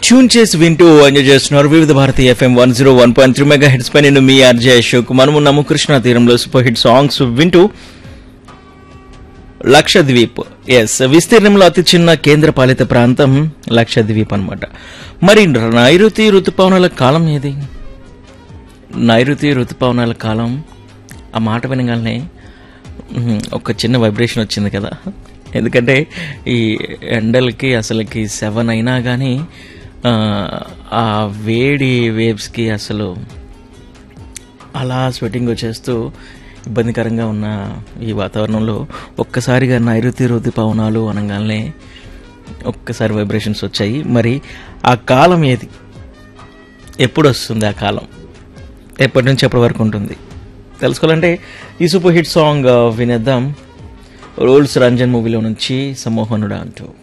tune చేసి వింటూ enjoy చేస్తున్నారు Vividha Bharati FM one zero one point three mega hits పై నేను మీ ఆర్జే అశోక్ మనం ఉన్నాము కృష్ణా తీరంలో సూపర్ హిట్ సాంగ్స్ వింటూ లక్షద్వీప్ ఎస్ విస్తీర్ణంలో అతి చిన్న కేంద్ర పాలిత ప్రాంతం లక్షద్వీప్ అన్నమాట మరి నైరుతి ఋతుపవనాల కాలం ఏది నైరుతి ఋతుపవనాల కాలం ఆ మాట వినగానే మ్మ్, ఒక చిన్న వైబ్రేషన్ వచ్చింది కదా ఎందుకంటే ఈ ఎండలకి అసలుకి సెవెన్ అయినా కానీ ఆ వేడి వేవ్స్కి అసలు అలా స్వెటింగ్ వచ్చేస్తూ ఇబ్బందికరంగా ఉన్న ఈ వాతావరణంలో ఒక్కసారిగా నైరుతి ఋతుపవనాలు అనగానే ఒక్కసారి వైబ్రేషన్స్ వచ్చాయి మరి ఆ కాలం ఏది ఎప్పుడు వస్తుంది ఆ కాలం ఎప్పటి నుంచి ఎప్పటి వరకు ఉంటుంది తెలుసుకోవాలంటే ఈ సూపర్ హిట్ సాంగ్ వినేద్దాం రూల్స్ రంజన్ మూవీలో నుంచి సమ్మోహనుడా అంటూ